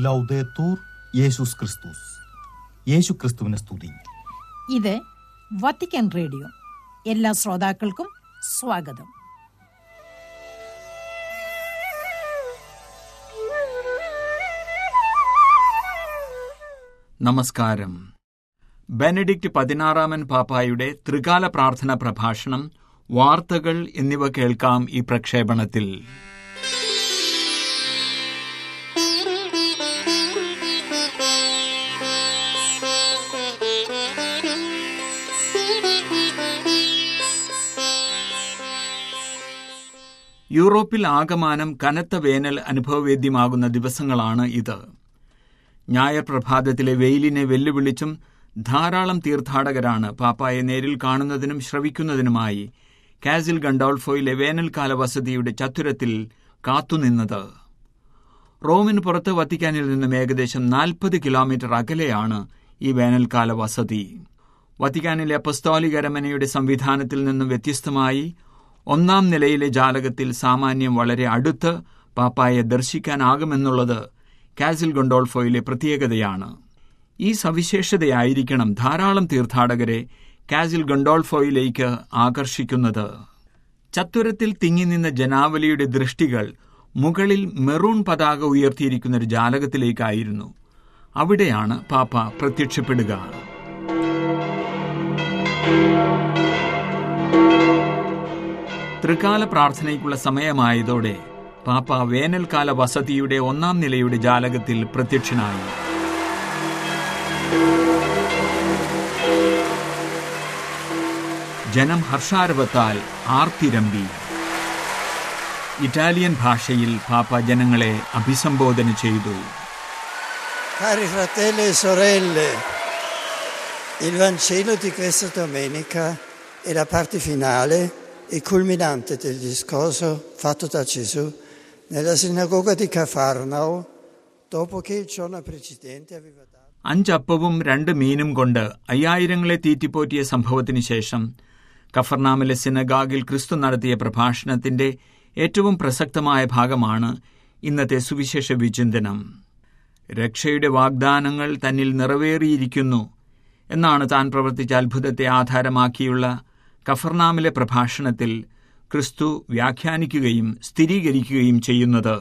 ലൗദേത്തൂർ യേശുസ് ക്രിസ്തുസ് യേശു ക്രിസ്തുവിനെ സ്തുതി ഇത് വത്തിക്കാൻ റേഡിയോ എല്ലാ ശ്രോതാക്കൾക്കും സ്വാഗതം നമസ്കാരം ബെനഡിക്റ്റ് പതിനാറാമൻ പാപ്പായുടെ ത്രികാല പ്രാർത്ഥന പ്രഭാഷണം വാർത്തകൾ എന്നിവ കേൾക്കാം ഈ പ്രക്ഷേപണത്തിൽ യൂറോപ്പിൽ ആകമാനം കനത്ത വേനൽ അനുഭവവേദ്യമാകുന്ന ദിവസങ്ങളാണ് ഇത് ഞായർ പ്രഭാതത്തിലെ വെയിലിനെ വെല്ലുവിളിച്ചും ധാരാളം തീർത്ഥാടകരാണ് പാപ്പായെ നേരിൽ കാണുന്നതിനും ശ്രവിക്കുന്നതിനുമായി കാസിൽ ഗണ്ടോൾഫോയിലെ വേനൽക്കാല വസതിയുടെ ചത്തുരത്തിൽ കാത്തുനിന്നത് റോമിന് പുറത്ത് വത്തിക്കാനിൽ നിന്നും ഏകദേശം നാൽപ്പത് കിലോമീറ്റർ അകലെയാണ് ഈ വേനൽക്കാല വസതി വത്തിക്കാനിലെ അപ്പസ്തോലിക അരമനയുടെ സംവിധാനത്തിൽ നിന്നും വ്യത്യസ്തമായി ഒന്നാം നിലയിലെ ജാലകത്തിൽ സാമാന്യം വളരെ അടുത്ത് പാപ്പായെ ദർശിക്കാനാകുമെന്നുള്ളത് കാസിൽ ഗൊണ്ടോൾഫോയിലെ പ്രത്യേകതയാണ് ഈ സവിശേഷതയായിരിക്കണം ധാരാളം തീർത്ഥാടകരെ കാസിൽ ഗൊണ്ടോൾഫോയിലേക്ക് ആകർഷിക്കുന്നത് ചത്തുരത്തിൽ തിങ്ങിനിന്ന ജനാവലിയുടെ ദൃഷ്ടികൾ മുകളിൽ മെറൂൺ പതാക ഉയർത്തിയിരിക്കുന്ന ഒരു ജാലകത്തിലേക്കായിരുന്നു അവിടെയാണ് പാപ്പ പ്രത്യക്ഷപ്പെടുക ത്രികാല പ്രാർത്ഥനയ്ക്കുള്ള സമയമായതോടെ പാപ്പ വേനൽക്കാല വസതിയുടെ ഒന്നാം നിലയുടെ ജാലകത്തിൽ പ്രത്യക്ഷനായി ജനം ഹർഷാരവത്താൽ ആർത്തിരമ്പി ഇറ്റാലിയൻ ഭാഷയിൽ പാപ്പ ജനങ്ങളെ അഭിസംബോധന ചെയ്തു Cari fratelli e sorelle, il Vangelo di questa domenica è la parte finale e culminante del discorso fatto da Gesù nella sinagoga di Cafarnao dopo che il giorno precedente aveva dato. അഞ്ചപ്പവും രണ്ട് മീനും കൊണ്ട് അയ്യായിരങ്ങളെ തീറ്റിപ്പോറ്റിയ സംഭവത്തിന് ശേഷം കഫർനാമിലെ സിനഗാഗിൽ ക്രിസ്തു നടത്തിയ പ്രഭാഷണത്തിന്റെ ഏറ്റവും പ്രസക്തമായ ഭാഗമാണ് ഇന്നത്തെ സുവിശേഷ വിചിന്തനം രക്ഷയുടെ വാഗ്ദാനങ്ങൾ തന്നിൽ നിറവേറിയിരിക്കുന്നു എന്നാണ് താൻ പ്രവർത്തിച്ച അത്ഭുതത്തെ ആധാരമാക്കിയുള്ള കഫർനാമിലെ പ്രഭാഷണത്തിൽ ക്രിസ്തു വ്യാഖ്യാനിക്കുകയും സ്ഥിരീകരിക്കുകയും ചെയ്യുന്നത്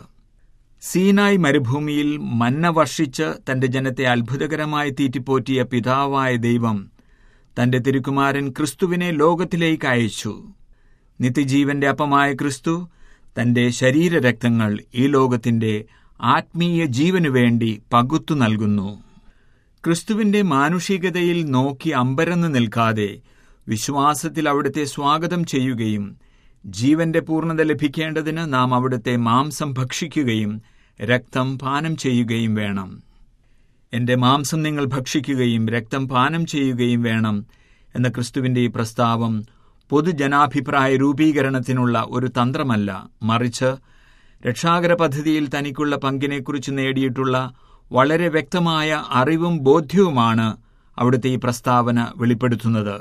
സീനായ് മരുഭൂമിയിൽ മന്ന വർഷിച്ച് തന്റെ ജനത്തെ അത്ഭുതകരമായി തീറ്റിപ്പോറ്റിയ പിതാവായ ദൈവം തന്റെ തിരുക്കുമാരൻ ക്രിസ്തുവിനെ ലോകത്തിലേക്ക് അയച്ചു നിത്യജീവന്റെ അപ്പമായ ക്രിസ്തു തന്റെ ശരീരരക്തങ്ങൾ ഈ ലോകത്തിന്റെ ആത്മീയ ജീവനു വേണ്ടി പകുത്തു നൽകുന്നു ക്രിസ്തുവിന്റെ മാനുഷികതയിൽ നോക്കി അമ്പരന്ന് നിൽക്കാതെ വിശ്വാസത്തിൽ അവിടുത്തെ സ്വാഗതം ചെയ്യുകയും ജീവന്റെ പൂർണ്ണത ലഭിക്കേണ്ടതിന് നാം അവിടുത്തെ മാംസം ഭക്ഷിക്കുകയും രക്തം പാനം ചെയ്യുകയും വേണം എന്റെ മാംസം നിങ്ങൾ ഭക്ഷിക്കുകയും രക്തം പാനം ചെയ്യുകയും വേണം എന്ന ക്രിസ്തുവിന്റെ ഈ പ്രസ്താവം പൊതുജനാഭിപ്രായ രൂപീകരണത്തിനുള്ള ഒരു തന്ത്രമല്ല മറിച്ച് രക്ഷാകര പദ്ധതിയിൽ തനിക്കുള്ള പങ്കിനെക്കുറിച്ച് നേടിയിട്ടുള്ള വളരെ വ്യക്തമായ അറിവും ബോധ്യവുമാണ് അവിടുത്തെ ഈ പ്രസ്താവന വെളിപ്പെടുത്തുന്നത്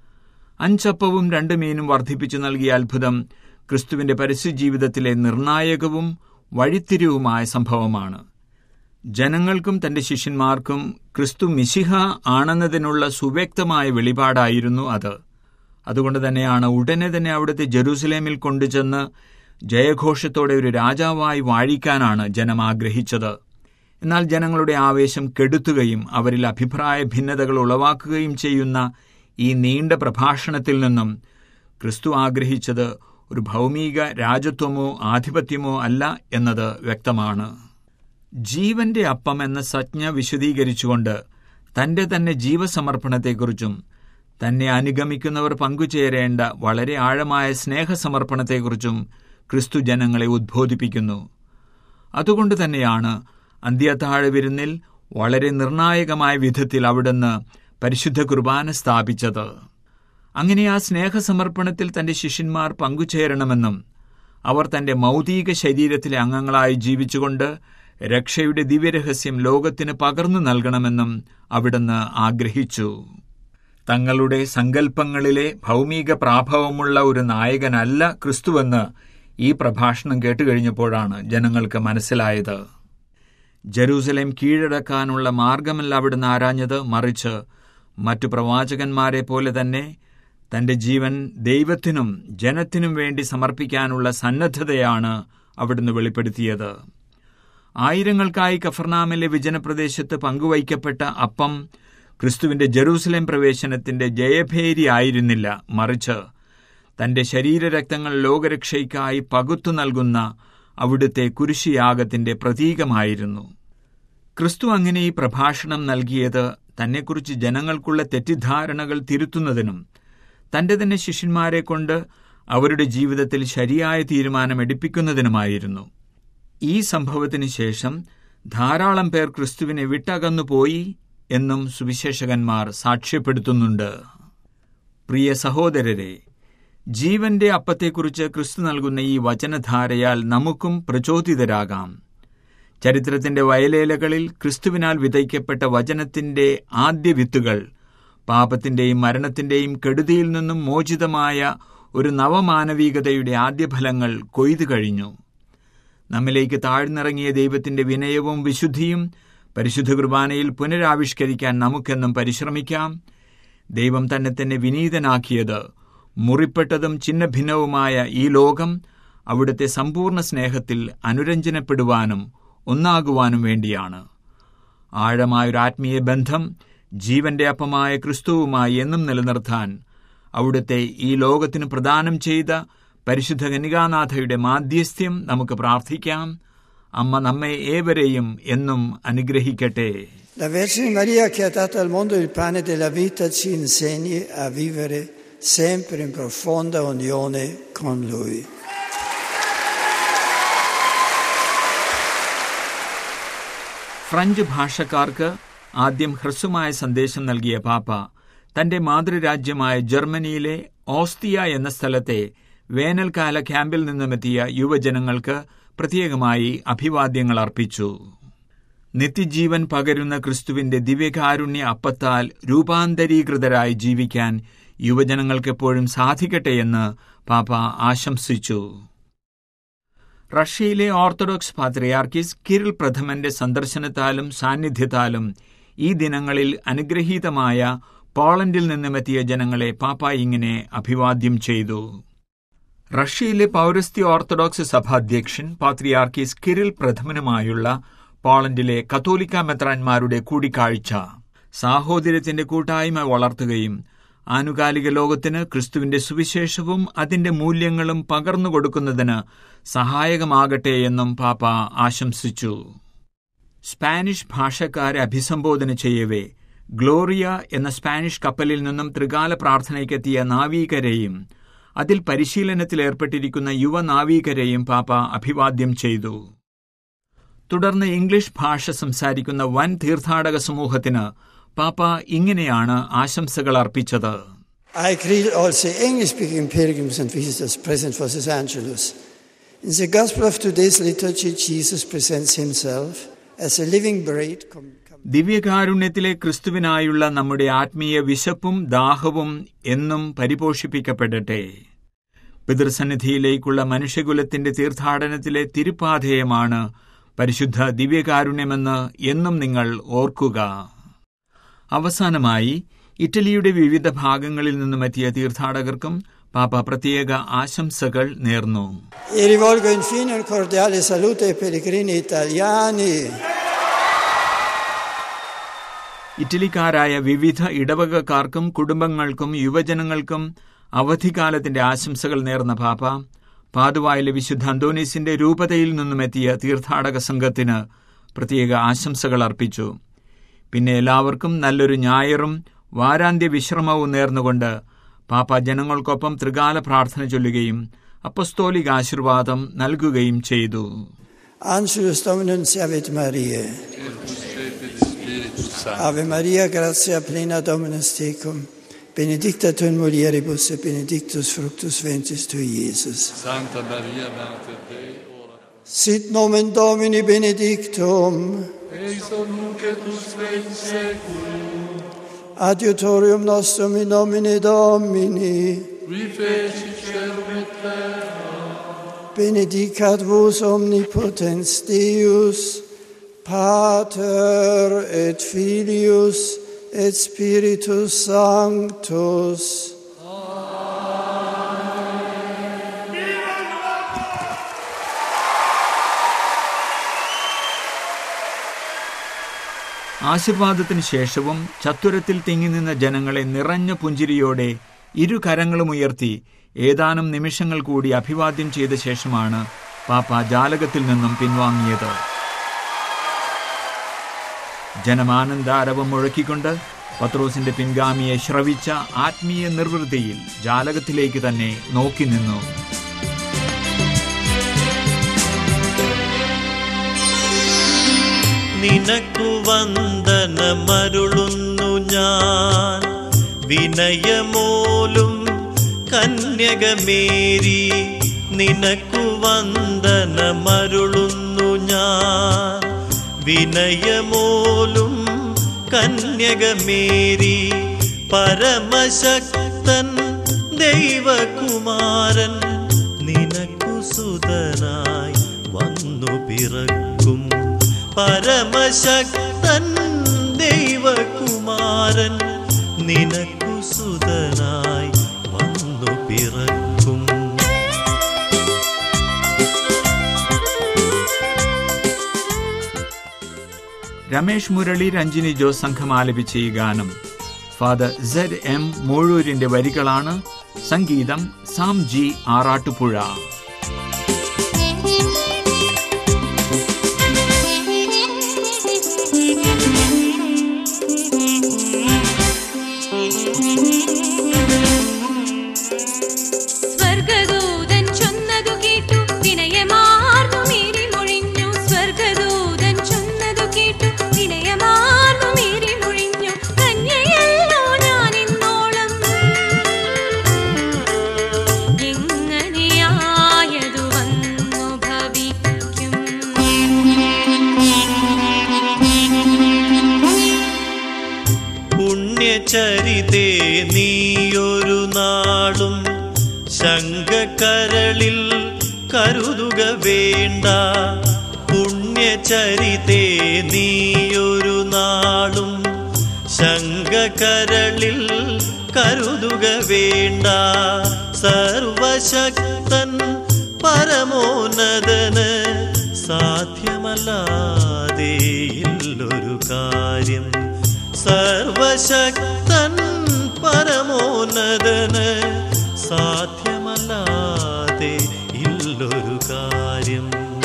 അഞ്ചപ്പവും രണ്ട് മീനും വർദ്ധിപ്പിച്ചു നൽകിയ അത്ഭുതം ക്രിസ്തുവിന്റെ പരസ്യജീവിതത്തിലെ നിർണായകവും വഴിത്തിരിവുമായ സംഭവമാണ് ജനങ്ങൾക്കും തന്റെ ശിഷ്യന്മാർക്കും ക്രിസ്തു മിശിഹ ആണെന്നതിനുള്ള സുവ്യക്തമായ വെളിപാടായിരുന്നു അത് അതുകൊണ്ട് തന്നെയാണ് ഉടനെ തന്നെ അവിടുത്തെ ജെറൂസലേമിൽ കൊണ്ടുചെന്ന് ജയഘോഷത്തോടെ ഒരു രാജാവായി വാഴിക്കാനാണ് ജനം ആഗ്രഹിച്ചത് എന്നാൽ ജനങ്ങളുടെ ആവേശം കെടുത്തുകയും അവരിൽ അഭിപ്രായ ഭിന്നതകൾ ഉളവാക്കുകയും ചെയ്യുന്ന ഈ നീണ്ട പ്രഭാഷണത്തിൽ നിന്നും ക്രിസ്തു ആഗ്രഹിച്ചത് ഒരു ഭൗമിക രാജത്വമോ ആധിപത്യമോ അല്ല എന്നത് വ്യക്തമാണ് ജീവന്റെ അപ്പം എന്ന സജ്ഞ വിശദീകരിച്ചുകൊണ്ട് തന്റെ തന്നെ ജീവസമർപ്പണത്തെക്കുറിച്ചും തന്നെ അനുഗമിക്കുന്നവർ പങ്കുചേരേണ്ട വളരെ ആഴമായ സ്നേഹസമർപ്പണത്തെക്കുറിച്ചും ക്രിസ്തു ജനങ്ങളെ ഉദ്ബോധിപ്പിക്കുന്നു അതുകൊണ്ട് തന്നെയാണ് അന്ത്യത്താഴ വിരുന്നിൽ വളരെ നിർണായകമായ വിധത്തിൽ അവിടുന്ന് പരിശുദ്ധ കുർബാന സ്ഥാപിച്ചത് അങ്ങനെ ആ സ്നേഹസമർപ്പണത്തിൽ തന്റെ ശിഷ്യന്മാർ പങ്കുചേരണമെന്നും അവർ തന്റെ മൗതിക ശരീരത്തിലെ അംഗങ്ങളായി ജീവിച്ചുകൊണ്ട് രക്ഷയുടെ ദിവ്യരഹസ്യം ലോകത്തിന് പകർന്നു നൽകണമെന്നും അവിടുന്ന് ആഗ്രഹിച്ചു തങ്ങളുടെ സങ്കല്പങ്ങളിലെ ഭൗമിക പ്രാഭവമുള്ള ഒരു നായകനല്ല ക്രിസ്തുവെന്ന് ഈ പ്രഭാഷണം കേട്ടുകഴിഞ്ഞപ്പോഴാണ് ജനങ്ങൾക്ക് മനസ്സിലായത് ജെറൂസലേം കീഴടക്കാനുള്ള മാർഗമല്ല അവിടുന്ന് ആരാഞ്ഞത് മറിച്ച് മറ്റു പ്രവാചകന്മാരെ പോലെ തന്നെ തന്റെ ജീവൻ ദൈവത്തിനും ജനത്തിനും വേണ്ടി സമർപ്പിക്കാനുള്ള സന്നദ്ധതയാണ് അവിടുന്ന് വെളിപ്പെടുത്തിയത് ആയിരങ്ങൾക്കായി കഫർനാമിലെ വിജനപ്രദേശത്ത് പങ്കുവയ്ക്കപ്പെട്ട അപ്പം ക്രിസ്തുവിന്റെ ജെറൂസലേം പ്രവേശനത്തിന്റെ ജയഭേരി ആയിരുന്നില്ല മറിച്ച് തന്റെ ശരീരരക്തങ്ങൾ ലോകരക്ഷയ്ക്കായി പകുത്തു നൽകുന്ന അവിടുത്തെ കുരിശിയാഗത്തിന്റെ പ്രതീകമായിരുന്നു ക്രിസ്തു അങ്ങനെ ഈ പ്രഭാഷണം നൽകിയത് തന്നെക്കുറിച്ച് ജനങ്ങൾക്കുള്ള തെറ്റിദ്ധാരണകൾ തിരുത്തുന്നതിനും തന്റെ തന്നെ ശിഷ്യന്മാരെ കൊണ്ട് അവരുടെ ജീവിതത്തിൽ ശരിയായ തീരുമാനം എടുപ്പിക്കുന്നതിനുമായിരുന്നു ഈ സംഭവത്തിന് ശേഷം ധാരാളം പേർ ക്രിസ്തുവിനെ വിട്ടകന്നു പോയി എന്നും സുവിശേഷകന്മാർ സാക്ഷ്യപ്പെടുത്തുന്നുണ്ട് പ്രിയ സഹോദരരെ ജീവന്റെ അപ്പത്തെക്കുറിച്ച് ക്രിസ്തു നൽകുന്ന ഈ വചനധാരയാൽ നമുക്കും പ്രചോദിതരാകാം ചരിത്രത്തിന്റെ വയലേലകളിൽ ക്രിസ്തുവിനാൽ വിതയ്ക്കപ്പെട്ട വചനത്തിന്റെ ആദ്യ വിത്തുകൾ പാപത്തിന്റെയും മരണത്തിന്റെയും കെടുതിയിൽ നിന്നും മോചിതമായ ഒരു നവമാനവികതയുടെ ആദ്യ ഫലങ്ങൾ കൊയ്തു കഴിഞ്ഞു നമ്മിലേക്ക് താഴ്ന്നിറങ്ങിയ ദൈവത്തിന്റെ വിനയവും വിശുദ്ധിയും പരിശുദ്ധ കുർബാനയിൽ പുനരാവിഷ്കരിക്കാൻ നമുക്കെന്നും പരിശ്രമിക്കാം ദൈവം തന്നെ തന്നെ വിനീതനാക്കിയത് മുറിപ്പെട്ടതും ചിഹ്നഭിന്നവുമായ ഈ ലോകം അവിടുത്തെ സമ്പൂർണ്ണ സ്നേഹത്തിൽ അനുരഞ്ജനപ്പെടുവാനും ഒന്നാകുവാനും വേണ്ടിയാണ് ആഴമായൊരു ആത്മീയ ബന്ധം ജീവന്റെ അപ്പമായ ക്രിസ്തുവുമായി എന്നും നിലനിർത്താൻ അവിടുത്തെ ഈ ലോകത്തിന് പ്രദാനം ചെയ്ത പരിശുദ്ധ കനികാനാഥയുടെ മാധ്യസ്ഥ്യം നമുക്ക് പ്രാർത്ഥിക്കാം അമ്മ നമ്മെ ഏവരെയും എന്നും അനുഗ്രഹിക്കട്ടെ La Vergine Maria che ha dato al mondo il pane della vita ci insegni a vivere sempre in profonda unione con Lui. French ഭാഷക്കാർക്ക് ആദ്യം ഹ്രസ്വമായ സന്ദേശം നൽകിയ പാപ്പ തന്റെ മാതൃരാജ്യമായ ജർമ്മനിയിലെ ഓസ്തിയ എന്ന സ്ഥലത്തെ വേനൽക്കാല ക്യാമ്പിൽ നിന്നുമെത്തിയ യുവജനങ്ങൾക്ക് പ്രത്യേകമായി അഭിവാദ്യങ്ങൾ അർപ്പിച്ചു നിത്യജീവൻ പകരുന്ന ക്രിസ്തുവിന്റെ ദിവ്യകാരുണ്യ അപ്പത്താൽ രൂപാന്തരീകൃതരായി ജീവിക്കാൻ യുവജനങ്ങൾക്കെപ്പോഴും സാധിക്കട്ടെയെന്ന് പാപ്പ ആശംസിച്ചു റഷ്യയിലെ ഓർത്തഡോക്സ് പാത്രിയാർക്കിസ് കിരിൽ പ്രഥമന്റെ സന്ദർശനത്താലും സാന്നിധ്യത്താലും ഈ ദിനങ്ങളിൽ അനുഗ്രഹീതമായ പോളണ്ടിൽ നിന്നുമെത്തിയ ജനങ്ങളെ പാപ്പ ഇങ്ങനെ അഭിവാദ്യം ചെയ്തു റഷ്യയിലെ പൗരസ്ത്യ ഓർത്തഡോക്സ് സഭാധ്യക്ഷൻ പാത്രിയാർക്കിസ് കിരിൽ പ്രഥമനുമായുള്ള പോളണ്ടിലെ കത്തോലിക്ക മെത്രാന്മാരുടെ കൂടിക്കാഴ്ച സാഹോദര്യത്തിന്റെ കൂട്ടായ്മ വളർത്തുകയും ആനുകാലിക ലോകത്തിന് ക്രിസ്തുവിന്റെ സുവിശേഷവും അതിന്റെ മൂല്യങ്ങളും പകർന്നു കൊടുക്കുന്നതിന് സഹായകമാകട്ടെ എന്നും പാപ്പ ആശംസിച്ചു സ്പാനിഷ് ഭാഷക്കാരെ അഭിസംബോധന ചെയ്യവേ ഗ്ലോറിയ എന്ന സ്പാനിഷ് കപ്പലിൽ നിന്നും ത്രികാല പ്രാർത്ഥനയ്ക്കെത്തിയ നാവീകരെയും അതിൽ പരിശീലനത്തിലേർപ്പെട്ടിരിക്കുന്ന യുവ നാവീകരെയും പാപ്പ അഭിവാദ്യം ചെയ്തു തുടർന്ന് ഇംഗ്ലീഷ് ഭാഷ സംസാരിക്കുന്ന വൻ തീർത്ഥാടക സമൂഹത്തിന് പാപ്പ ഇങ്ങനെയാണ് ആശംസകൾ അർപ്പിച്ചത് I greet all the English speaking pilgrims and visitors present for this Angelus. In the Gospel of today's liturgy, Jesus presents himself as a living bread. com- com- ദിവ്യകാരുണ്യത്തിലെ ക്രിസ്തുവിനായുള്ള നമ്മുടെ ആത്മീയ വിശപ്പും ദാഹവും എന്നും പരിപോഷിപ്പിക്കപ്പെടട്ടെ പിതൃസന്നിധിയിലേക്കുള്ള മനുഷ്യകുലത്തിന്റെ തീർത്ഥാടനത്തിലെ തിരുപ്പാധേയമാണ് പരിശുദ്ധ ദിവ്യകാരുണ്യമെന്ന് എന്നും നിങ്ങൾ ഓർക്കുക അവസാനമായി ഇറ്റലിയുടെ വിവിധ ഭാഗങ്ങളിൽ നിന്നുമെത്തിയ തീർത്ഥാടകർക്കും പാപ്പ പ്രത്യേക ആശംസകൾ നേർന്നു E rivolgo infine un cordiale saluto ai pellegrini italiani. ഇറ്റലിക്കാരായ വിവിധ ഇടവകക്കാർക്കും കുടുംബങ്ങൾക്കും യുവജനങ്ങൾക്കും അവധിക്കാലത്തിന്റെ ആശംസകൾ നേർന്ന പാപ്പ പാതുവായിലെ വിശുദ്ധ അന്തോനീസിന്റെ രൂപതയിൽ നിന്നുമെത്തിയ തീർത്ഥാടക സംഘത്തിന് പ്രത്യേക ആശംസകൾ അർപ്പിച്ചു പിന്നെ എല്ലാവർക്കും നല്ലൊരു ഞായറും വാരാന്ത്യ വിശ്രമവും നേർന്നുകൊണ്ട് പാപ്പ ജനങ്ങൾക്കൊപ്പം ത്രികാല പ്രാർത്ഥന ചൊല്ലുകയും അപ്പസ്തോലിക ആശീർവാദം നൽകുകയും ചെയ്തു Angelus Dominum Servit Mariae. Ave Maria, gratia plena Dominus tecum, benedicta tu in mulieribus et benedictus fructus ventris tui, Iesus. Santa Maria, Mater Dei, ora Sit nomen Domini benedictum, ex nunc et usque in seculum, adiutorium nostrum in nomine Domini, qui feci celum et terra, benedicat vos omnipotens Deus, Pater et Filius et Spiritus Sanctus. ആശീർവാദത്തിന് ശേഷവും ചത്തുരത്തിൽ തിങ്ങിനിന്ന ജനങ്ങളെ നിറഞ്ഞ പുഞ്ചിരിയോടെ ഇരു കരങ്ങളും ഉയർത്തി ഏതാനും നിമിഷങ്ങൾ കൂടി അഭിവാദ്യം ചെയ്ത ശേഷമാണ് പാപ്പ ജാലകത്തിൽ നിന്നും പിൻവാങ്ങിയത് ജനമാനന്ദാരവം മുഴക്കിക്കൊണ്ട് പത്രോസിന്റെ പിൻഗാമിയെ ശ്രവിച്ച ആത്മീയ നിർവൃത്തിയിൽ ജാലകത്തിലേക്ക് തന്നെ നോക്കി നിന്നു നിനക്കു വന്ദനമരുളുന്നു ഞാൻ വിനയമോലും കന്യകമേരി നിനക്കു വന്ദനമരുളുന്നു ഞാൻ വിനയമോലും കന്യകമേരി പരമശക്തൻ ദൈവകുമാരൻ നിനക്കു സുതനായി വന്നു പിറക്കും പരമശക്തൻ ദൈവകുമാരൻ നിനക്കു സുതനായി വന്നു പിറക്കും രമേഷ് മുരളി രഞ്ജിനി ജോസ് സംഘം ആലപിച്ച ഈ ഗാനം ഫാദർ സെഡ് എം മൂഴൂരിന്റെ വരികളാണ് സംഗീതം സാം ജി ആറാട്ടുപുഴ സ്വർഗദൂതൻ ചൊന്നതു കേട്ടു വിനയമാർന്നു മീരി മൊഴിഞ്ഞു സ്വർഗദൂതൻ ചൊന്നതു കേട്ടു വിനയമാർന്നു മീരി മൊഴിഞ്ഞു കന്യയല്ലോ ഞാൻ ഇന്നോളം എങ്ങനെയായതു വന്നു ഭവിക്കും പുണ്യചരിതേ നീയൊരു നാളും ശങ്കകരളിൽ കരുതുക വേണ്ട പുണ്യചരിതേ നീയൊരു നാളും ശങ്കകരളിൽ കരുതുക വേണ്ട സർവശക്തൻ പരമോന്നതന് സാധ്യമല്ലാതെ ഇല്ലൊരു കാര്യം സർവശക്തൻ പരമോന്നതന് സാധ്യമല്ലാതെ ഇല്ലൊരു കാര്യം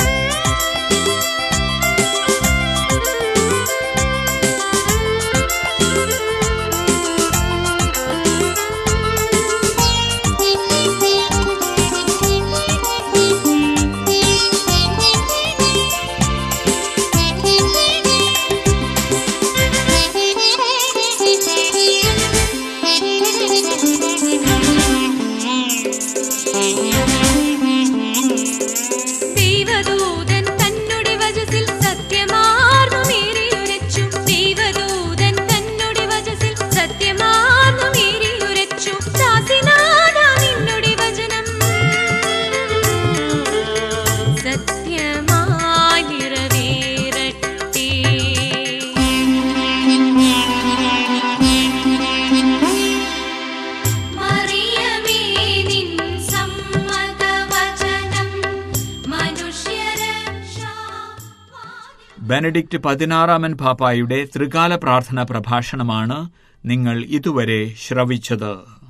ദൈവദൂതൻ തന്നുടെ വചസിൽ സത്യമാർന്നു മീരിയുരച്ചു ദൈവദൂതൻ തന്നുടെ വചസിൽ സത്യമാർന്നു മീരിയുരച്ചു ദാസിനാഥ നിന്നുടെ വചനം സത്യമായി നിറവേറട്ടെ മറിയമേ നിൻ സമ്മതവചനം മനുഷ്യരക്ഷാ ബെനഡിക്റ്റ് പതിനാറാമൻ പാപ്പായുടെ ത്രികാല പ്രാർത്ഥന പ്രഭാഷണമാണ് നിങ്ങൾ ഇതുവരെ ശ്രവിച്ചത്